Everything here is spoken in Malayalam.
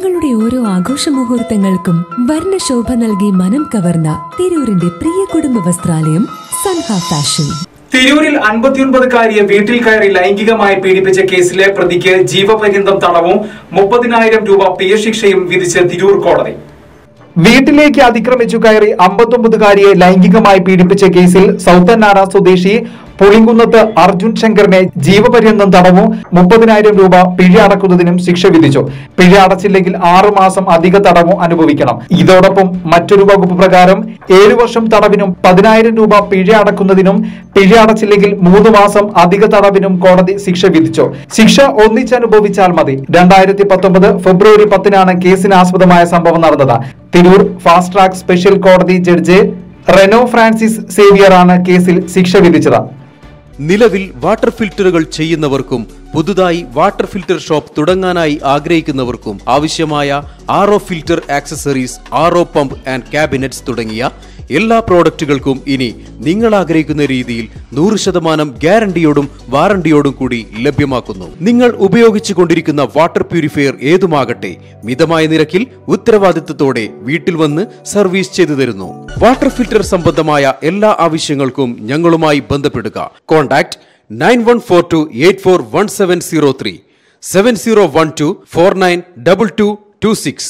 നിങ്ങളുടെ ഓരോ ആഘോഷ മുഹൂർത്തങ്ങൾക്കും വർണ്ണശോഭ നൽകി മനം കവർന്ന തിരൂരിന്റെ പ്രിയ കുടുംബ വസ്ത്രാലയം സൻഹ ഫാഷൻ തിരൂരിൽ അൻപത്തിയൊൻപതുകാരിയെ വീട്ടിൽ കയറി ലൈംഗികമായി പീഡിപ്പിച്ച കേസിലെ പ്രതിക്ക് ജീവപര്യന്തം തടവും മുപ്പതിനായിരം രൂപ പിഴ ശിക്ഷയും വിധിച്ച് തിരൂർ കോടതി വീട്ടിലേക്ക് അതിക്രമിച്ചു കയറി അമ്പത്തൊമ്പതുകാരിയെ ലൈംഗികമായി പീഡിപ്പിച്ച കേസിൽ സൗത്തന്നാറ സ്വദേശി പുളിങ്കുന്നത്ത് അർജുൻ ശങ്കറിനെ ജീവപര്യന്തം തടവും മുപ്പതിനായിരം രൂപ പിഴ അടക്കുന്നതിനും ശിക്ഷ വിധിച്ചു പിഴ അടച്ചില്ലെങ്കിൽ ആറു മാസം അധിക തടവും അനുഭവിക്കണം ഇതോടൊപ്പം മറ്റൊരു വകുപ്പ് പ്രകാരം ഏഴു വർഷം തടവിനും പതിനായിരം രൂപ പിഴ അടക്കുന്നതിനും പിഴ അടച്ചില്ലെങ്കിൽ മൂന്ന് മാസം അധിക തടവിനും കോടതി ശിക്ഷ വിധിച്ചു ശിക്ഷ ഒന്നിച്ചനുഭവിച്ചാൽ മതി രണ്ടായിരത്തി പത്തൊമ്പത് ഫെബ്രുവരി പത്തിനാണ് കേസിന് ആസ്പദമായ സംഭവം നടന്നത് തിരൂർ ഫാസ്റ്റ് ട്രാക്ക് സ്പെഷ്യൽ കോടതി ജഡ്ജ് റെനോ ഫ്രാൻസിസ് സേവിയറാണ് കേസിൽ ശിക്ഷ വിധിച്ചത് നിലവിൽ വാട്ടർ ഫിൽറ്ററുകൾ ചെയ്യുന്നവർക്കും പുതുതായി വാട്ടർ ഫിൽറ്റർ ഷോപ്പ് തുടങ്ങാനായി ആഗ്രഹിക്കുന്നവർക്കും ആവശ്യമായ R O filter accessories R O pump and cabinets തുടങ്ങിയ എല്ലാ പ്രോഡക്റ്റുകൾക്കും ഇനി നിങ്ങൾ ആഗ്രഹിക്കുന്ന രീതിയിൽ നൂറ് ശതമാനം ഗ്യാരണ്ടിയോടും വാറണ്ടിയോടും കൂടി ലഭ്യമാക്കുന്നു നിങ്ങൾ ഉപയോഗിച്ചു കൊണ്ടിരിക്കുന്ന വാട്ടർ പ്യൂരിഫയർ ഏതുമാകട്ടെ മിതമായ നിരക്കിൽ ഉത്തരവാദിത്തത്തോടെ വീട്ടിൽ വന്ന് സർവീസ് ചെയ്തു തരുന്നു വാട്ടർ ഫിൽറ്റർ സംബന്ധമായ എല്ലാ ആവശ്യങ്ങൾക്കും ഞങ്ങളുമായി ബന്ധപ്പെടുക contact nine one four two eight four one seven zero three seven zero one two four nine double two two six